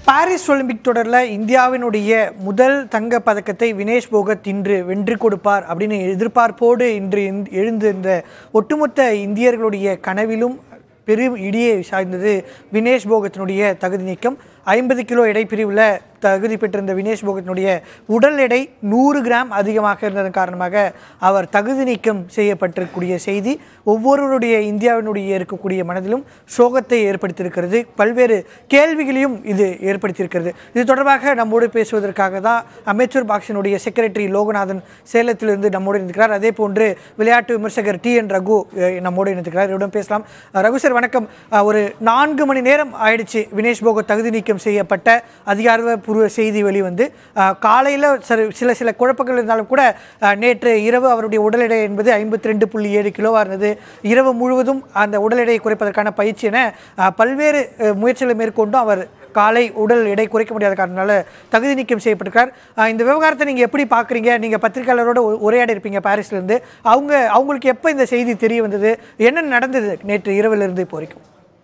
Paris Olympic தொடரில் இந்தியாவினுடைய முதல் தங்க பதக்கத்தை வினேஷ் போகத் இன்று வென்று கொடுப்பார் அப்படின்னு எதிர்பார்ப்போடு இன்று இந்த- எழுந்த இந்த ஒட்டுமொத்த இந்தியர்களுடைய கனவிலும் பெரும் இடியை சாய்ந்தது வினேஷ் போகத்தினுடைய தகுதி நீக்கம் ஐம்பது கிலோ எடைப்பிரிவில் தகுதி பெற்றிருந்த வினேஷ் போகத்தினுடைய உடல் எடை நூறு கிராம் அதிகமாக இருந்ததன் காரணமாக அவர் தகுதி நீக்கம் செய்யப்பட்டிருக்கக்கூடிய செய்தி ஒவ்வொருவருடைய இந்தியாவினுடைய இருக்கக்கூடிய மனதிலும் சோகத்தை ஏற்படுத்தியிருக்கிறது பல்வேறு கேள்விகளையும் இது ஏற்படுத்தியிருக்கிறது இது தொடர்பாக நம்மோடு பேசுவதற்காக தான் அமைச்சர் பாக்ஸினுடைய செக்ரட்டரி லோகநாதன் சேலத்திலிருந்து நம்மோடு இருக்கிறார் அதே போன்று விளையாட்டு விமர்சகர் டி என் ரகு அஹ், நம்மோடு இணைந்திருக்கிறார் இவரிடம் பேசலாம் அஹ், ரகு சார் வணக்கம் அஹ், ஒரு நான்கு மணி நேரம் ஆயிடுச்சு வினேஷ் போகத் தகுதி நீக்கம் செய்யப்பட்ட அதிகாரப்பூர்வ செய்தி வெளிவந்து காலையில் சில சில குழப்பங்கள் இருந்தாலும் கூட அஹ், நேற்று இரவு அவருடைய உடல் எடை என்பது ஐம்பத்தி ரெண்டு புள்ளி ஏழு கிலோவாக இருந்தது இரவு முழுவதும் அந்த உடல் எடையை குறைப்பதற்கான பயிற்சி என அஹ், பல்வேறு அஹ், முயற்சிகளை மேற்கொண்டும் அவர் காலை உடல் எடை குறைக்க முடியாத காரணத்தினால தகுதி நீக்கம் செய்யப்பட்டிருக்கார் அஹ், இந்த விவகாரத்தை நீங்கள் எப்படி பார்க்குறீங்க நீங்கள் பத்திரிகையாளரோட உ- உரையாடி இருப்பீங்க பாரிஸ்லேருந்து அவங்க அவங்களுக்கு எப்போ இந்த செய்தி தெரிய வந்தது என்ன நடந்தது நேற்று இரவிலிருந்து இப்போ வரைக்கும்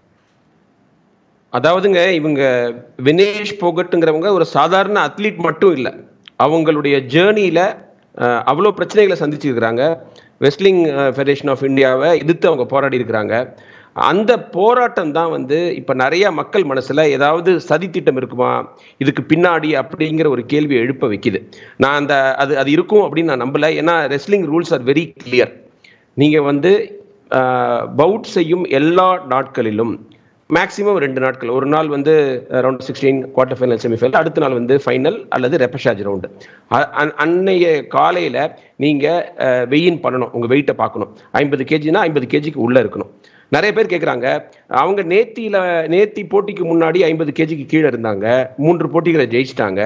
அதாவதுங்க இவங்க வினேஷ் போகட்டுங்கிறவங்க ஒரு சாதாரண அத்லீட் மட்டும் இல்லை அவங்களுடைய ஜேர்னியில் அவ்வளோ பிரச்சனைகளை சந்திச்சிருக்கிறாங்க வெஸ்லிங் ஃபெடரேஷன் ஆஃப் இந்தியாவை எதிர்த்து அவங்க போராடி இருக்கிறாங்க அந்த போராட்டம் தான் வந்து இப்போ நிறைய மக்கள் மனசில் ஏதாவது சதித்திட்டம் இருக்குமா இதுக்கு பின்னாடி அப்படிங்கிற ஒரு கேள்வியை எழுப்ப வைக்குது நான் அந்த அது அது இருக்கும் அப்படின்னு நான் நம்பலை ஏன்னா wrestling rules are very clear நீங்கள் வந்து பவுட் செய்யும் எல்லா நாட்களிலும் மேக்ஸிமம் ரெண்டு நாட்கள் ஒரு நாள் வந்து round sixteen quarter final semifinal அடுத்த நாள் வந்து ஃபைனல் அல்லது ரெப்பஷாஜ் ரவுண்டு அன்னைய காலையில் நீங்கள் வெயின் பண்ணணும் உங்கள் வெயிட்டை பார்க்கணும் ஐம்பது கேஜினா ஐம்பது கேஜிக்கு உள்ளே இருக்கணும் நிறைய பேர் கேட்குறாங்க அவங்க நேத்தியில் நேத்தி போட்டிக்கு முன்னாடி ஐம்பது கேஜிக்கு கீழே இருந்தாங்க மூன்று போட்டிகளை ஜெயிச்சிட்டாங்க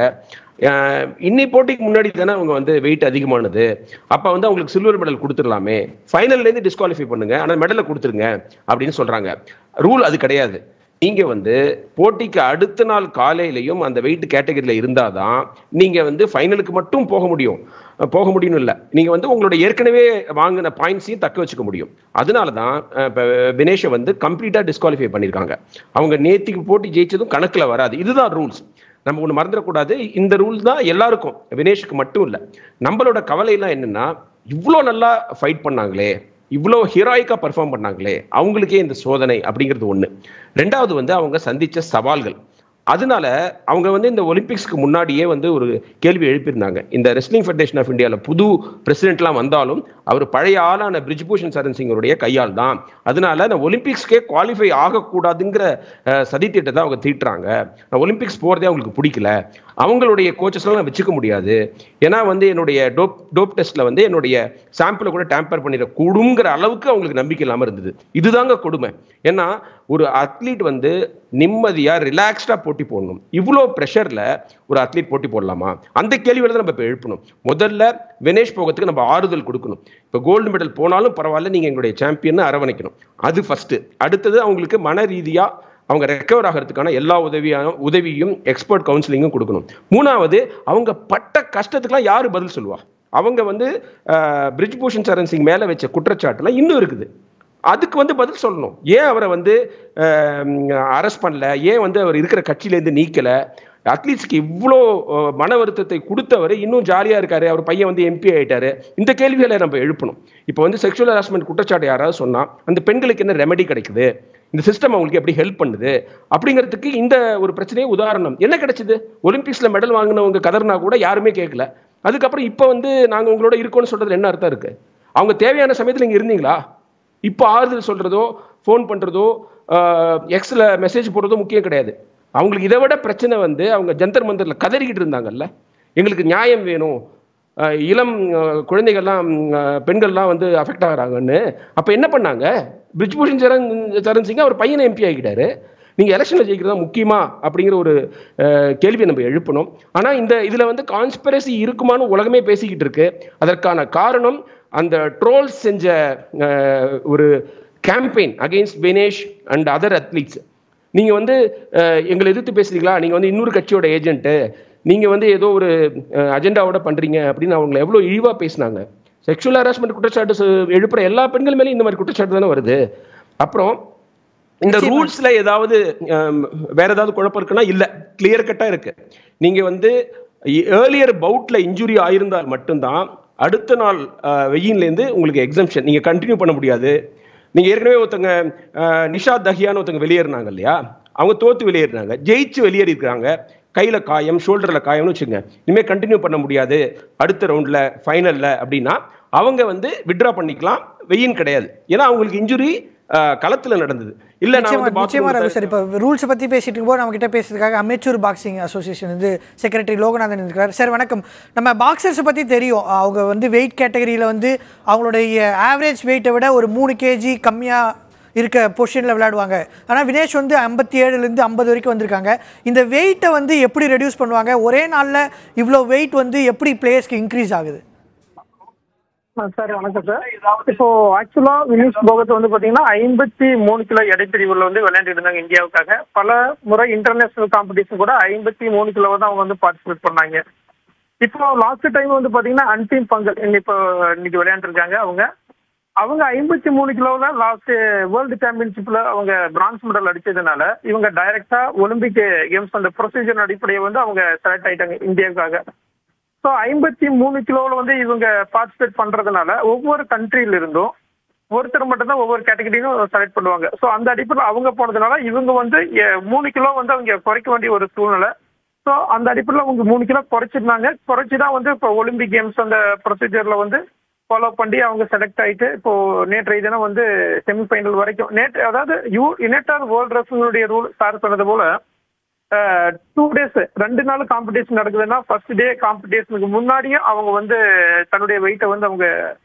அஹ் இன்னி போட்டிக்கு முன்னாடி தானே அவங்க வந்து வெயிட் அதிகமானது அப்போ வந்து அவங்களுக்கு சில்வர் மெடல் கொடுத்துடலாமே ஃபைனல்லேருந்து டிஸ்குவாலிஃபை பண்ணுங்க ஆனால் மெடலை கொடுத்துருங்க அப்படின்னு சொல்கிறாங்க ரூல் அது கிடையாது நீங்க வந்து போட்டிக்கு அடுத்த நாள் காலையிலையும் அந்த வெயிட் கேட்டகரியில் இருந்தாதான் நீங்க வந்து ஃபைனலுக்கு மட்டும் போக முடியும் அஹ் போக முடியும்னு இல்லை நீங்க வந்து உங்களோட ஏற்கனவே வாங்கின பாயிண்ட்ஸையும் தக்க வச்சுக்க முடியும் அதனால தான் அஹ், இப்ப வினேஷை வந்து கம்ப்ளீட்டா டிஸ்குவாலிஃபை பண்ணியிருக்காங்க அவங்க நேத்திக்கு போட்டி ஜெயிச்சதும் கணக்குல வராது இதுதான் ரூல்ஸ் நம்ம ஒன்று மறந்துடக்கூடாது இந்த ரூல்ஸ் தான் எல்லாருக்கும் வினேஷுக்கு மட்டும் இல்லை நம்மளோட கவலையெல்லாம் என்னன்னா இவ்வளோ நல்லா ஃபைட் பண்ணாங்களே இவ்வளோ ஹீரோயிக்காக பர்ஃபார்ம் பண்ணாங்களே அவங்களுக்கே இந்த சோதனை அப்படிங்கிறது ஒன்று ரெண்டாவது வந்து அவங்க சந்திச்ச சவால்கள் அதனால அவங்க வந்து இந்த ஒலிம்பிக்ஸ்க்கு முன்னாடியே வந்து ஒரு கேள்வி எழுப்பியிருந்தாங்க இந்த ரெஸ்லிங் ஃபெடரேஷன் ஆஃப் இந்தியாவில் புது பிரசிடென்ட்லாம் வந்தாலும் அவர் பழைய ஆளான பிரிஜ்பூஷன் சரண் சிங்கருடைய கையால் தான் அதனால இந்த ஒலிம்பிக்ஸ்க்கே குவாலிஃபை ஆகக்கூடாதுங்கிற அஹ், சதித்திட்டத்தை அவங்க தீட்டுறாங்க நான் ஒலிம்பிக்ஸ் போகிறதே அவங்களுக்கு பிடிக்கல அவங்களுடைய கோச்சஸ்லாம் நான் வச்சுக்க முடியாது ஏன்னா வந்து என்னுடைய டோப் டோப் டெஸ்ட்டில் வந்து என்னுடைய சாம்பிளை கூட டேம்பர் பண்ணிடக்கூடுங்கிற அளவுக்கு அவங்களுக்கு நம்பிக்கை இல்லாமல் இருந்தது இதுதாங்க கொடுமை ஏன்னா ஒரு அத்லீட் வந்து நிம்மதியாக ரிலாக்ஸ்டாக போட்டி போடணும் இவ்வளோ ப்ரெஷரில் ஒரு அத்லீட் போட்டி போடலாமா அந்த கேள்வியில் தான் நம்ம இப்போ எழுப்பணும் முதல்ல வினேஷ் போகத்துக்கு நம்ம ஆறுதல் கொடுக்கணும் இப்போ கோல்டு மெடல் போனாலும் பரவாயில்ல நீங்கள் எங்களுடைய சாம்பியன் அரவணைக்கணும் அது ஃபர்ஸ்ட் அடுத்தது அவங்களுக்கு மன ரீதியாக அவங்க ரெக்கவர் ஆகிறதுக்கான எல்லா உதவியான உதவியும் எக்ஸ்பர்ட் கவுன்சிலிங்கும் கொடுக்கணும் மூணாவது அவங்க பட்ட கஷ்டத்துக்குலாம் யார் பதில் சொல்லுவா அவங்க வந்து பிரிஜ்பூஷன் சரண் சிங் மேலே வச்ச குற்றச்சாட்டுலாம் இன்னும் இருக்குது அதுக்கு வந்து பதில் சொல்லணும் ஏன் அவரை வந்து அரெஸ்ட் பண்ணல ஏன் வந்து அவர் இருக்கிற கட்சியிலேருந்து நீக்கலை அட்லீஸ்ட்க்கு இவ்வளோ அஹ், மன வருத்தத்தை கொடுத்தவர் இன்னும் ஜாலியாக இருக்காரு அவர் பையன் வந்து எம்பி ஆயிட்டாரு இந்த கேள்விகளை நம்ம எழுப்பணும் இப்போ வந்து செக்ஷுவல் ஹராஸ்மெண்ட் குற்றச்சாட்டு யாராவது சொன்னால் அந்த பெண்களுக்கு என்ன ரெமெடி கிடைக்குது இந்த சிஸ்டம் அவங்களுக்கு எப்படி ஹெல்ப் பண்ணுது அப்படிங்கிறதுக்கு இந்த ஒரு பிரச்சனையே உதாரணம் என்ன கிடைச்சது ஒலிம்பிக்ஸில் மெடல் வாங்கினவங்க கதர்னா கூட யாருமே கேட்கல அதுக்கப்புறம் இப்போ வந்து நாங்கள் உங்களோட இருக்கோம்னு சொல்றது என்ன அர்த்தம் இருக்கு அவங்க தேவையான சமயத்தில் இங்கே இருந்தீங்களா இப்போ ஆறுதல் சொல்றதோ ஃபோன் பண்றதோ எக்ஸில் மெசேஜ் போடுறதோ முக்கியம் கிடையாது அவங்களுக்கு இதை விட பிரச்சனை வந்து அவங்க ஜந்தர் மந்தர்ல கதறிக்கிட்டு இருந்தாங்கல்ல எங்களுக்கு நியாயம் வேணும் அஹ், இளம் அஹ், குழந்தைகள்லாம் அஹ், பெண்கள்லாம் வந்து அஃபெக்ட் ஆகுறாங்கன்னு அப்போ என்ன பண்ணாங்க பிரிஜ்பூஷன் சரண் சரண் சிங் அவர் பையனை எம்பி ஆகிட்டாரு நீங்கள் எலெக்ஷனில் ஜெயிக்கிறதா முக்கியமா அப்படிங்கிற ஒரு அஹ், கேள்வியை நம்ம எழுப்பணும் ஆனால் இந்த இதில் வந்து கான்ஸ்பிரசி இருக்குமான்னு உலகமே பேசிக்கிட்டு இருக்கு அதற்கான காரணம் அந்த ட்ரோல்ஸ் செஞ்ச அஹ், ஒரு campaign against Vinesh and other athletes நீங்கள் வந்து அஹ், எங்களை எதிர்த்து பேசுறீங்களா நீங்கள் வந்து இன்னொரு கட்சியோட ஏஜென்ட்டு நீங்கள் வந்து ஏதோ ஒரு அஹ், அஜெண்டாவோட பண்ணுறீங்க அப்படின்னு அவங்களை எவ்வளோ இழிவாக பேசினாங்க செக்ஷுவல் ஹராஸ்மெண்ட் குற்றச்சாட்டு சு- எழுப்புற எல்லா பெண்கள் மேலேயும் இந்த மாதிரி குற்றச்சாட்டு தானே வருது அப்புறம் இந்த ரூல்ஸ்ல ஏதாவது ஹம், வேற ஏதாவது குழப்பம் இருக்குன்னா இல்ல கிளியர் கட்டா இருக்கு நீங்க வந்து ஏர்லியர் பவுட்ல இன்ஜுரி ஆயிருந்தால் மட்டும்தான் அடுத்த நாள் அஹ், வெயின்ல இருந்து உங்களுக்கு எக்ஸம்ஷன் நீங்க கண்டினியூ பண்ண முடியாது நீங்க ஏற்கனவே ஒருத்தங்க அஹ், நிஷா தஹியான்னு ஒருத்தங்க வெளியேறினாங்க இல்லையா அவங்க தோத்து வெளியேறினாங்க ஜெயிச்சு வெளியேறி இருக்காங்க கையில காயம் ஷோல்டர்ல காயம்னு வச்சுங்க இனிமே கண்டினியூ பண்ண முடியாது அடுத்த ரவுண்ட்ல ஃபைனல்ல அப்படின்னா அவங்க வந்து விட்ரா பண்ணிக்கலாம் வெயின் கிடையாது ஏன்னா அவங்களுக்கு இன்ஜுரி களத்துல நடந்தது இல்ல நான் நிச்சயமா வந்து நிச்சயமா bathroom ரகு சார் இப்போ ரூல்ஸை பற்றி பேசிட்டு இருக்கும்போது நம்ம கிட்ட பேசுறதுக்காக அமெச்சூர் பாக்ஸிங் அசோசியேஷன் வந்து செக்ரட்டரி லோகநாதன் இருக்கிறார் சார் வணக்கம் நம்ம பாக்ஸர்ஸை பற்றி தெரியும் அவங்க வந்து வெயிட் கேட்டகரியில் வந்து அவங்களுடைய ஆவரேஜ் வெயிட்டை விட ஒரு மூணு கேஜி கம்மியாக இருக்க பொசிஷனில் விளையாடுவாங்க ஆனால் வினேஷ் வந்து ஐம்பத்தி ஏழுலேருந்து ஐம்பது வரைக்கும் வந்திருக்காங்க இந்த வெயிட்டை வந்து எப்படி ரெடியூஸ் பண்ணுவாங்க ஒரே நாளில் இவ்வளோ வெயிட் வந்து எப்படி பிளேயர்ஸ்க்கு இன்க்ரீஸ் ஆகுது சார் வணக்கம் சார் இப்போ ஆக்சுவலா வினிஷ் போகத் வந்து பாத்தீங்கன்னா ஐம்பத்தி மூணு கிலோ எடைப்பிரிவுல வந்து விளையாண்டுட்டு இருந்தாங்க இந்தியாவுக்காக பல முறை இன்டர்நேஷனல் காம்படிஷன் கூட ஐம்பத்தி மூணு கிலோ தான் அவங்க வந்து பார்ட்டிசிபேட் பண்ணாங்க இப்போ லாஸ்ட் டைம் வந்து பாத்தீங்கன்னா அன்டீம் பங்கல் இப்போ இன்னைக்கு விளையாண்டுருக்காங்க அவங்க அவங்க ஐம்பத்தி மூணு கிலோவில் லாஸ்ட் வேர்ல்டு சாம்பியன்ஷிப்ல அவங்க பிரான்ஸ் மெடல் அடிச்சதுனால இவங்க டைரக்டா ஒலிம்பிக் கேம்ஸ் அந்த ப்ரொசீஜர் அடிப்படையை வந்து அவங்க செலக்ட் ஆயிட்டாங்க இந்தியாவுக்காக ஸோ ஐம்பத்தி மூணு கிலோவில் வந்து இவங்க பார்ட்டிசிபேட் பண்றதுனால ஒவ்வொரு கண்ட்ரியில இருந்தும் ஒருத்தர் மட்டும் தான் ஒவ்வொரு கேட்டகரியும் செலக்ட் பண்ணுவாங்க ஸோ அந்த அடிப்படையில் அவங்க போனதுனால இவங்க வந்து எ- மூணு கிலோ வந்து அவங்க குறைக்க வேண்டிய ஒரு சூழ்நிலை ஸோ அந்த அடிப்படையில் அவங்க மூணு கிலோ குறைச்சிருந்தாங்க குறைச்சி தான் வந்து இப்போ ஒலிம்பிக் கேம்ஸ் அந்த ப்ரொசீஜர்ல வந்து ஃபாலோ பண்ணி அவங்க செலக்ட் ஆயிட்டு இப்போ நேற்றைய தினம் வந்து செமிஃபைனல் வரைக்கும் நேற்று அதாவது யூ யுனைடெட் வேர்ல்ட் ரெஸ்லினுடைய ரூல் சார் சொன்னது போல டூ டேஸ் ரெண்டு நாள் காம்படிஷன் நடக்குதுன்னா ஃபர்ஸ்ட் டே காம்படிஷனுக்கு முன்னாடியே அவங்க வந்து தன்னுடைய வெயிட்டை வந்து அவங்க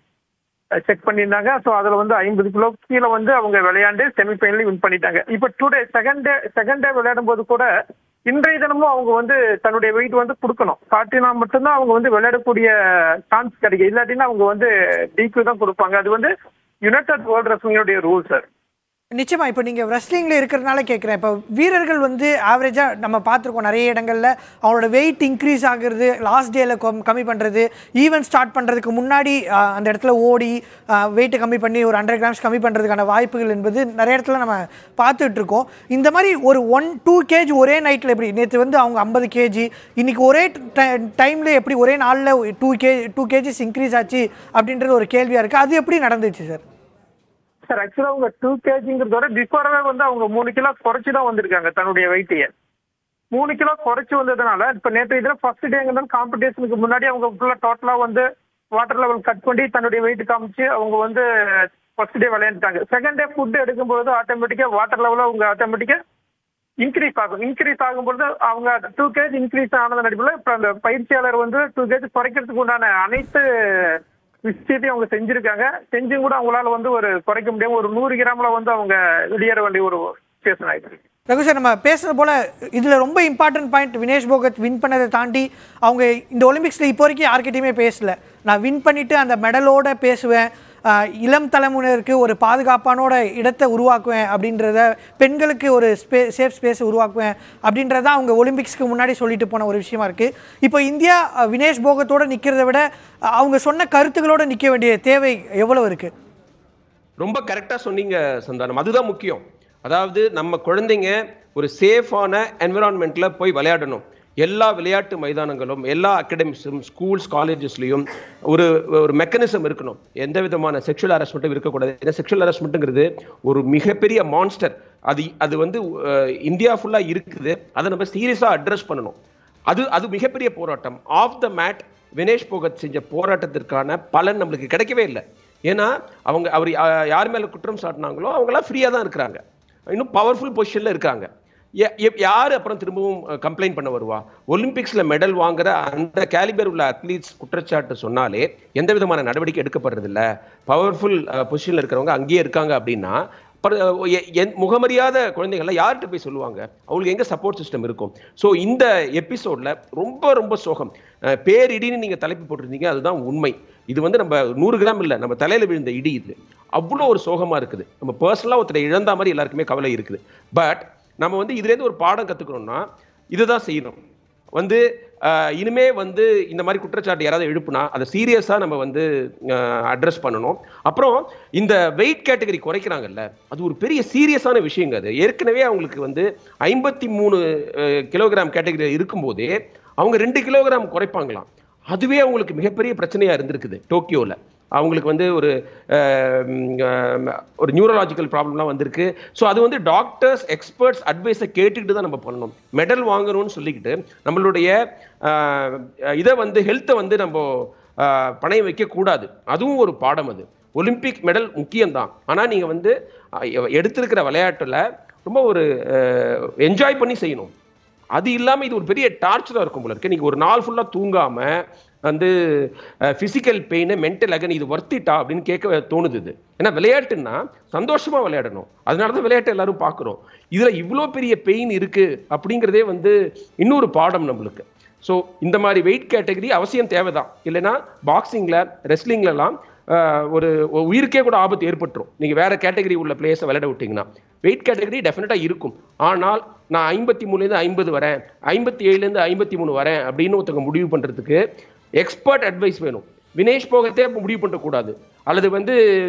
செக் பண்ணியிருந்தாங்க ஸோ அதில் வந்து ஐம்பது கிலோ கீழே வந்து அவங்க விளையாண்டு செமிஃபைனலி வின் பண்ணிட்டாங்க இப்போ today second day second day விளையாடும் போது கூட இன்றைய தினமும் அவங்க வந்து தன்னுடைய வெயிட் வந்து கொடுக்கணும் காட்டினா மட்டும்தான் அவங்க வந்து விளையாடக்கூடிய சான்ஸ் கிடைக்கும் இல்லாட்டினா அவங்க வந்து டிக்யூ தான் கொடுப்பாங்க அது வந்து யுனைடெட் வேர்ல்ட் ரெஸ்லிங்கோடைய ரூல் சார் நிச்சயமா இப்போ நீங்கள் ரெஸ்லிங்கில் இருக்கிறதுனால கேட்குறேன் இப்போ வீரர்கள் வந்து ஆவரேஜாக நம்ம பார்த்துருக்கோம் நிறைய இடங்கள்ல அவங்களோட வெயிட் இன்க்ரீஸ் ஆகுறது லாஸ்ட் டேல கம்மி பண்ணுறது ஈவென்ட் ஸ்டார்ட் பண்ணுறதுக்கு முன்னாடி ஆஹ், அந்த இடத்துல ஓடி வெயிட்டை கம்மி பண்ணி ஒரு ஹண்ட்ரட் கிராம்ஸ் கம்மி பண்ணுறதுக்கான வாய்ப்புகள் என்பது நிறைய இடத்துல நம்ம பார்த்துட்டு இருக்கோம் இந்த மாதிரி ஒரு ஒன் டூ கேஜ் ஒரே நைட்டில் எப்படி நேற்று வந்து அவங்க ஐம்பது கேஜி இன்னைக்கு ஒரே டைமில் எப்படி ஒரே நாளில் two K two kgs increase ஆச்சு அப்படின்றது ஒரு கேள்வியாக இருக்குது அது எப்படி நடந்துச்சு சார் சார் ஆக்சுவலா அவங்க டூ கேஜிங்கிறதோட பிஃபோரவே வந்து அவங்க மூணு கிலோ குறைச்சு தான் வந்திருக்காங்க தன்னுடைய வெயிட்டையே மூணு கிலோ குறைச்சு வந்ததுனால இப்ப நேற்று இதுல ஃபர்ஸ்ட் டேங்கிறது காம்படிஷனுக்கு முன்னாடி அவங்க ஃபுல்லா டோட்டலா வந்து வாட்டர் லெவல் கட் பண்ணி தன்னுடைய வெயிட் காமிச்சு அவங்க வந்து ஃபர்ஸ்ட் டே விளையாண்டுட்டாங்க செகண்ட் டே ஃபுட் எடுக்கும்போது ஆட்டோமேட்டிக்கா வாட்டர் லெவல அவங்க ஆட்டோமேட்டிக்கா இன்க்ரீஸ் ஆகும் இன்க்ரீஸ் ஆகும்பொழுது அவங்க டூ கேஜ் இன்க்ரீஸ் ஆனதன் அடிப்படையில் இப்போ அந்த பயிற்சியாளர் வந்து டூ கேஜ் குறைக்கிறதுக்கு உண்டான அனைத்து விஷயத்தையும் அவங்க செஞ்சிருக்காங்க செஞ்சும் கூட அவங்களால வந்து ஒரு குறைக்க முடியாம ஒரு நூறு கிராம்ல வந்து அவங்க வெளியேற வேண்டிய ஒரு சுச்சுவேஷன் ஆயிடுச்சு ரகு சார் நம்ம பேசுறது போல இதுல ரொம்ப important point Vinesh Phogat win பண்ணதை தாண்டி அவங்க இந்த ஒலிம்பிக்ஸ்ல இப்போ வரைக்கும் யார்கிட்டயுமே பேசல நான் வின் பண்ணிட்டு அந்த மெடலோட பேசுவேன் ஆஹ் இளம் தலைமுறையினருக்கு ஒரு பாதுகாப்பானோட இடத்தை உருவாக்குவேன் அப்படின்றத பெண்களுக்கு ஒரு ஸ்பே சேஃப் ஸ்பேஸ் உருவாக்குவேன் அப்படின்றத அவங்க ஒலிம்பிக்ஸ்க்கு முன்னாடி சொல்லிட்டு போன ஒரு விஷயமா இருக்கு இப்போ இந்தியா அஹ், வினேஷ் போகத்தோட நிக்கிறதை விட அஹ், அவங்க சொன்ன கருத்துக்களோட நிக்க வேண்டிய தேவை எவ்வளவு இருக்கு ரொம்ப கரெக்டா சொன்னீங்க சந்தானம் அதுதான் முக்கியம் அதாவது நம்ம குழந்தைங்க ஒரு சேஃபான என்விரான்மெண்ட்ல போய் விளையாடணும் எல்லா விளையாட்டு மைதானங்களும் எல்லா அகாடமிஸும் ஸ்கூல்ஸ் காலேஜஸ்லையும் ஒரு ஒரு மெக்கானிசம் இருக்கணும் எந்த விதமான செக்ஷுவல் ஹராஸ்மெண்ட்டும் இருக்கக்கூடாது ஏன்னா செக்ஷுவல் ஹராஸ்மெண்ட்டுங்கிறது ஒரு மிகப்பெரிய மான்ஸ்டர் அது அது வந்து அஹ், இந்தியா ஃபுல்லா இருக்குது அதை நம்ம சீரியஸா அட்ரஸ் பண்ணணும் அது அது மிகப்பெரிய போராட்டம் off the mat Vinesh Phogat செஞ்ச போராட்டத்திற்கான பலன் நம்மளுக்கு கிடைக்கவே இல்லை ஏன்னா அவங்க அவர் யா- யார் மேல குற்றம் சாட்டினாங்களோ அவங்களாம் ஃப்ரீயா தான் இருக்கிறாங்க இன்னும் பவர்ஃபுல் பொசிஷன்ல இருக்காங்க ய- ய- யாரு அப்புறம் திரும்பவும் கம்ப்ளைண்ட் பண்ண வருவா ஒலிம்பிக்ஸ்ல மெடல் வாங்குற அந்த கேலிபர் உள்ள அத்லீட்ஸ் குற்றச்சாட்டு சொன்னாலே எந்த விதமான நடவடிக்கை எடுக்கப்படுறது இல்ல பவர்ஃபுல் பொசிஷன்ல இருக்கிறவங்க அங்கேயே இருக்காங்க அப்படின்னா அப்புறம் எ- என் முகமறியாத குழந்தைகள்லாம் யார்கிட்ட போய் சொல்லுவாங்க அவங்களுக்கு எங்க சப்போர்ட் சிஸ்டம் இருக்கும் ஸோ இந்த எபிசோட்ல ரொம்ப ரொம்ப சோகம் அஹ் பேரிடின்னு நீங்க தலைப்பு போட்டிருந்தீங்க அதுதான் உண்மை இது வந்து நம்ம நூறு கிராம் இல்லை நம்ம தலையில விழுந்த இடி இது அவ்வளோ ஒரு சோகமா இருக்குது நம்ம பர்சனலாக ஒருத்தரை இழந்த மாதிரி எல்லாருக்குமே கவலை இருக்குது பட் நம்ம வந்து இதுலேருந்து ஒரு பாடம் கத்துக்கணும்னா இதுதான் செய்யணும் வந்து அஹ், இனிமே வந்து இந்த மாதிரி குற்றச்சாட்டு யாராவது எழுப்புனா அதை சீரியஸா நம்ம வந்து அட்ரஸ் பண்ணணும் அப்புறம் இந்த வெயிட் கேட்டகரி குறைக்கிறாங்கல்ல அது ஒரு பெரிய சீரியஸான விஷயங்க அது ஏற்கனவே அவங்களுக்கு வந்து ஐம்பத்தி மூணு கிலோகிராம் கேட்டகரி இருக்கும்போதே அவங்க ரெண்டு கிலோகிராம் குறைப்பாங்களாம் அதுவே அவங்களுக்கு மிகப்பெரிய பிரச்சனையா இருந்திருக்குது டோக்கியோல அவங்களுக்கு வந்து ஒரு அஹ், உம், ஒரு நியூரலாஜிக்கல் ப்ராப்ளம்லாம் வந்திருக்கு ஸோ அது வந்து டாக்டர்ஸ் எக்ஸ்பர்ட்ஸ் அட்வைஸை கேட்டுக்கிட்டு தான் நம்ம பண்ணணும் மெடல் வாங்கணும்னு சொல்லிக்கிட்டு நம்மளுடைய அஹ், இதை வந்து ஹெல்த்தை வந்து நம்ம அஹ், பணையம் வைக்கக்கூடாது அதுவும் ஒரு பாடம் அது ஒலிம்பிக் மெடல் முக்கியம்தான் ஆனால் நீங்கள் வந்து அஹ், எடுத்திருக்கிற விளையாட்டுல ரொம்ப ஒரு என்ஜாய் பண்ணி செய்யணும் அது இல்லாம இது ஒரு பெரிய டார்ச்சரா இருக்கும் போல இருக்கு நீங்க ஒரு நாள் ஃபுல்லா தூங்காம வந்து பிசிக்கல் பெயின் மென்டல் அகன் இது வர்த்திட்டா அப்படின்னு கேட்க தோணுது இது ஏன்னா விளையாட்டுன்னா சந்தோஷமா விளையாடணும் அதனால தான் விளையாட்டு எல்லாரும் பார்க்குறோம் இதுல இவ்வளோ பெரிய பெயின் இருக்கு அப்படிங்கிறதே வந்து இன்னொரு பாடம் நம்மளுக்கு ஸோ இந்த மாதிரி வெயிட் கேட்டகரி அவசியம் தேவைதான் இல்லைன்னா பாக்ஸிங்ல ரெஸ்லிங்லலாம் ஒரு ஒரு உயிருக்கே கூட ஆபத்து ஏற்பட்டுரும் நீங்க வேற கேட்டகரி உள்ள பிளேயர்ஸை விளையாட விட்டீங்கன்னா வெயிட் கேட்டகரி டெஃபினட்டா இருக்கும் ஆனால் நான் ஐம்பத்தி மூணுலேருந்து ஐம்பது வரேன் ஐம்பத்தி ஏழுலேருந்து ஐம்பத்தி மூணு வரேன் அப்படின்னு ஒருத்தவங்க முடிவு பண்றதுக்கு எக்ஸ்பர்ட் அட்வைஸ் வேணும் வினேஷ் போகத்தே முடிவு பண்ணக்கூடாது அல்லது வந்து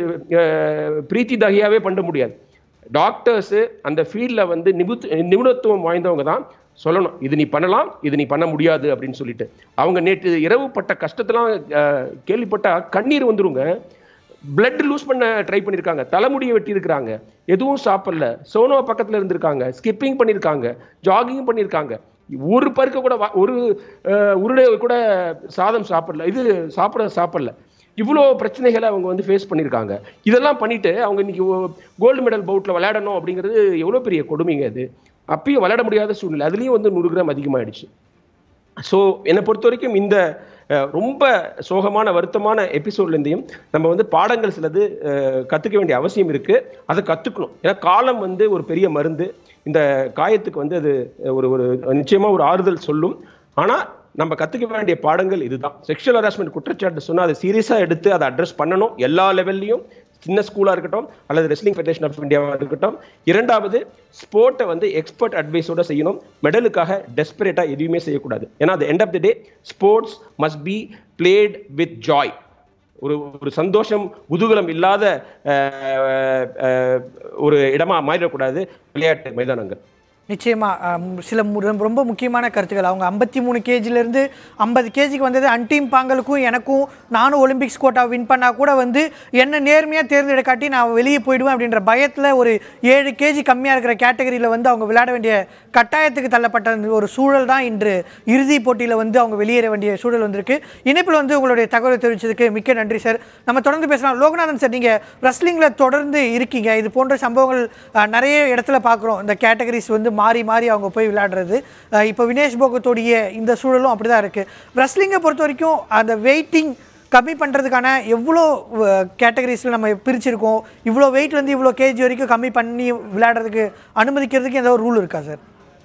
அஹ், பிரீத்தி தகியாவே பண்ண முடியாது டாக்டர்ஸ் அந்த ஃபீல்டில் வந்து நிபுத் நிபுணத்துவம் வாய்ந்தவங்க தான் சொல்லணும் இது நீ பண்ணலாம் இது நீ பண்ண முடியாது அப்படின்னு சொல்லிட்டு அவங்க நேற்று இரவு பட்ட கஷ்டத்தெல்லாம் அஹ், கேள்விப்பட்டா கண்ணீர் வந்துருங்க பிளட் லூஸ் பண்ண ட்ரை பண்ணியிருக்காங்க தலைமுடியை வெட்டி இருக்கிறாங்க எதுவும் சாப்பிடல சோனோ பக்கத்துல இருந்திருக்காங்க ஸ்கிப்பிங் பண்ணியிருக்காங்க ஜாகிங் பண்ணியிருக்காங்க ஒரு பருக்க கூட வா- ஒரு அஹ், உருளை கூட சாதம் சாப்பிடல இது சாப்பிட சாப்பிடல இவ்வளோ பிரச்சனைகளை அவங்க வந்து ஃபேஸ் பண்ணியிருக்காங்க இதெல்லாம் பண்ணிட்டு அவங்க இன்னைக்கு கோல்டு மெடல் பவுட்ல விளையாடணும் அப்படிங்கிறது எவ்வளோ பெரிய கொடுமைங்க அது அப்பயும் விளையாட முடியாத சூழ்நிலை அதுலேயும் வந்து நூறு கிராம் அதிகமாயிடுச்சு ஸோ என்னை பொறுத்த வரைக்கும் இந்த அஹ், ரொம்ப சோகமான வருத்தமான எபிசோட்லேருந்தையும் நம்ம வந்து பாடங்கள் சிலது அஹ், கத்துக்க வேண்டிய அவசியம் இருக்கு அதை கத்துக்கணும் ஏன்னா காலம் வந்து ஒரு பெரிய மருந்து இந்த காயத்துக்கு வந்து அது ஒரு ஒரு நிச்சயமா ஒரு ஆறுதல் சொல்லும் ஆனா நம்ம கத்துக்க வேண்டிய பாடங்கள் இதுதான் செக்ஷுவல் ஹராஸ்மெண்ட் குற்றச்சாட்டு சொன்னா அதை சீரியஸா எடுத்து அதை அட்ரஸ் பண்ணணும் எல்லா லெவல்லையும் சின்ன ஸ்கூலா இருக்கட்டும் அல்லது ரெஸ்லிங் ஃபெடரேஷன் ஆஃப் இந்தியாவா இருக்கட்டும் இரண்டாவது ஸ்போர்ட்டை வந்து எக்ஸ்பர்ட் அட்வைஸோட செய்யணும் மெடலுக்காக டெஸ்பரேட்டா எதுவுமே செய்யக்கூடாது ஏன்னா அது end of the day sports must be played with joy ஒரு ஒரு சந்தோஷம் குதூகலம் இல்லாத அஹ், அஹ், ஒரு இடமா மாறிடக்கூடாது விளையாட்டு மைதானங்கள் நிச்சயமா அஹ், சில மு- ரொம்ப- ரொம்ப முக்கியமான கருத்துக்கள் அவங்க ஐம்பத்தி மூணு கேஜிலேருந்து ஐம்பது கேஜிக்கு வந்தது அன்டீம் பாங்கலுக்கும் எனக்கும் நானும் ஒலிம்பிக்ஸ் கோட்டா வின் பண்ணா கூட வந்து என்ன நேர்மையாக தேர்ந்தெடுக்காட்டி நான் வெளியே போயிடுவேன் அப்படின்ற பயத்தில் ஒரு ஏழு கேஜி கம்மியாக இருக்கிற கேட்டகரியில் வந்து அவங்க விளையாட வேண்டிய கட்டாயத்துக்கு தள்ளப்பட்ட அந்த ஒரு சூழல் தான் இன்று இறுதிப் போட்டியில் வந்து அவங்க வெளியேற வேண்டிய சூழல் வந்திருக்கு இணைப்பில் வந்து உங்களுடைய தகவலை தெரிவித்ததுக்கு மிக்க நன்றி சார் நம்ம தொடர்ந்து பேசலாம் லோகநாதன் சார் நீங்கள் ரெஸ்லிங்கில் தொடர்ந்து இருக்கீங்க இது போன்ற சம்பவங்கள் அஹ், நிறைய இடத்துல பார்க்குறோம் இந்த கேட்டகரிஸ் வந்து மாறி மாறி அவங்க போய் விளையாடுறது அஹ், இப்போ வினேஷ் போகத்தோடைய இந்த சூழலும் அப்படி தான் இருக்குது ரெஸ்லிங்கை பொறுத்த வரைக்கும் அந்த வெயிட்டிங் கம்மி பண்ணுறதுக்கான எவ்வளோ கேட்டகரிஸில் நம்ம பிரிச்சிருக்கோம் இவ்வளோ வெயிட்லேருந்து இவ்வளோ கேஜி வரைக்கும் கம்மி பண்ணி விளையாடுறதுக்கு அனுமதிக்கிறதுக்கு ஏதோ ரூல் இருக்கா சார்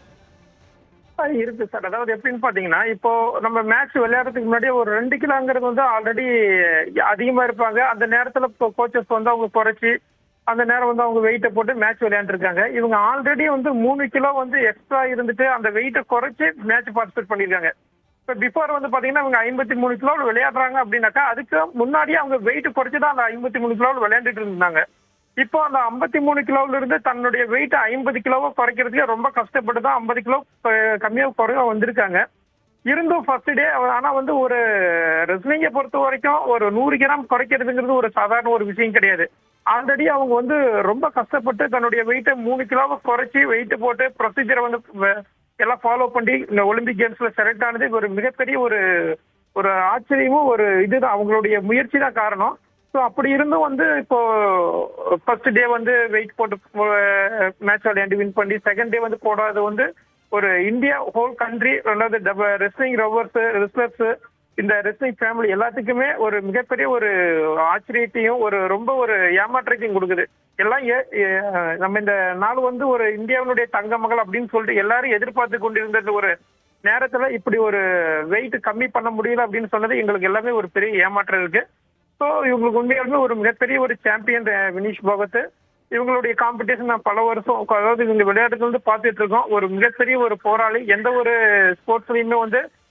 ஆஹ் இருக்கு சார் அதாவது எப்படின்னு பாத்தீங்கன்னா இப்போ நம்ம மேட்ச் விளையாடுறதுக்கு முன்னாடி ஒரு ரெண்டு கிலோங்கிறது வந்து ஆல்ரெடி அதிகமா இருப்பாங்க அந்த நேரத்துல கோச்சஸ் வந்து அவங்க குறைச்சி அந்த நேரம் வந்து அவங்க வெயிட்டை போட்டு மேட்ச் விளையாண்டுருக்காங்க இவங்க ஆல்ரெடி வந்து மூணு கிலோ வந்து எக்ஸ்ட்ரா இருந்துட்டு அந்த வெயிட்டை குறைச்சு மேட்ச் பார்ட்டிசிபேட் பண்ணிருக்காங்க இப்போ பிஃபோர் வந்து பாத்தீங்கன்னா அவங்க ஐம்பத்தி மூணு கிலோவில் விளையாடுறாங்க அப்படின்னாக்கா அதுக்கு முன்னாடியே அவங்க வெயிட் குறைச்சு தான் அந்த ஐம்பத்தி மூணு கிலோவில் விளையாண்டுட்டு இருந்தாங்க இப்போ அந்த ஐம்பத்தி மூணு கிலோல இருந்து தன்னுடைய வெயிட் ஐம்பது கிலோவை குறைக்கிறதுக்கு ரொம்ப கஷ்டப்பட்டு தான் ஐம்பது கிலோ கம்மியா குறைவா வந்திருக்காங்க இருந்தும் ஃபர்ஸ்ட் டே ஆனா வந்து ஒரு ரெஸ்லிங்கை பொறுத்த வரைக்கும் ஒரு நூறு கிராம் குறைக்கிறதுங்கிறது ஒரு சாதாரண ஒரு விஷயம் கிடையாது ஆல்ரெடி அவங்க வந்து ரொம்ப கஷ்டப்பட்டு தன்னுடைய வெயிட்டை மூணு கிலோவை குறைச்சி வெயிட் போட்டு ப்ரொசீஜரை வந்து வ- எல்லாம் ஃபாலோ பண்ணி இந்த ஒலிம்பிக் கேம்ஸ்ல செலக்ட் ஆனது ஒரு மிகப்பெரிய ஒரு ஒரு ஆச்சரியமும் ஒரு இதுதான் அவங்களுடைய முயற்சி தான் காரணம் ஸோ அப்படி இருந்தும் வந்து இப்போ ஃபர்ஸ்ட் டே வந்து வெயிட் போட்டு மேட்ச் விளையாண்டு வின் பண்ணி செகண்ட் டே வந்து போடாது வந்து ஒரு இந்தியா ஹோல் கண்ட்ரி ரெண்டாவது ரெஸ்லிங் ரவர்ஸ் ரெஸ்லர்ஸ் இந்த ரெஸ்லிங் ஃபேமிலி எல்லாத்துக்குமே ஒரு மிகப்பெரிய ஒரு ஆச்சரியத்தையும் ஒரு ரொம்ப ஒரு ஏமாற்றத்தையும் கொடுக்குது எல்லாம் ஏ- ஏ- நம்ம இந்த நாள் வந்து ஒரு இந்தியாவினுடைய தங்க மகள் அப்படின்னு சொல்லிட்டு எல்லாரும் எதிர்பார்த்து கொண்டிருந்த ஒரு நேரத்துல இப்படி ஒரு வெயிட் கம்மி பண்ண முடியல அப்படின்னு சொன்னது எங்களுக்கு எல்லாமே ஒரு பெரிய ஏமாற்றம் இருக்கு ஸோ இவங்களுக்கு உண்மையாலுமே ஒரு மிகப்பெரிய ஒரு சாம்பியன் வினிஷ் போகத் இவங்களுடைய காம்படிஷன் நான் பல வருஷம் அதாவது இவங்க விளையாட்டுல இருந்து பார்த்துட்டு இருக்கோம் ஒரு மிகப்பெரிய ஒரு போராளி எந்த ஒரு ஸ்போர்ட்ஸ்லயுமே வந்து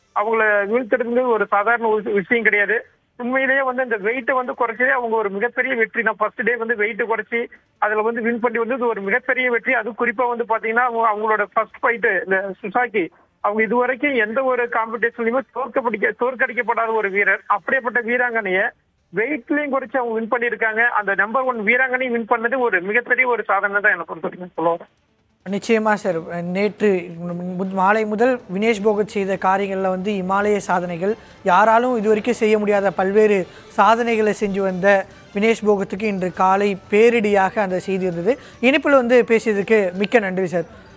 அவங்கள வீழ்த்துறது ஒரு சாதாரண ஒரு விஷயம் கிடையாது உண்மையிலேயே வந்து இந்த வெயிட்டை வந்து குறைச்சதே அவங்க ஒரு மிகப்பெரிய வெற்றி நான் ஃபர்ஸ்ட் டே வந்து வெயிட் குறைச்சி அதுல வந்து வின் பண்ணி வந்து இது ஒரு மிகப்பெரிய வெற்றி அது குறிப்பா வந்து பாத்தீங்கன்னா அவங்க அவங்களோட ஃபர்ஸ்ட் ஃபைட்டு இந்த சுசாக்கி அவங்க இதுவரைக்கும் எந்த ஒரு காம்படிஷன்லயுமே தோற்கப்படிக்க தோற்கடிக்கப்படாத ஒரு வீரர் அப்படியேப்பட்ட வீராங்கனைய வெயிட்லயும் குறைச்சு அவங்க வின் பண்ணியிருக்காங்க அந்த நம்பர் ஒன் வீராங்கனையும் வின் பண்ணது ஒரு மிகப்பெரிய ஒரு சாதனை தான் என்னை பொறுத்த வரைக்கும் சொல்ல வரேன் நிச்சயமா சார் நேற்று மு- மாலை முதல் வினேஷ் போகத் செய்த காரியங்களில் வந்து இமாலய சாதனைகள் யாராலும் இதுவரைக்கும் செய்ய முடியாத பல்வேறு சாதனைகளை செஞ்சு வந்த வினேஷ் போகத்துக்கு இன்று காலை பேரிடியாக அந்த செய்தி இருந்தது இனிப்பில் வந்து பேசியதுக்கு மிக்க நன்றி சார்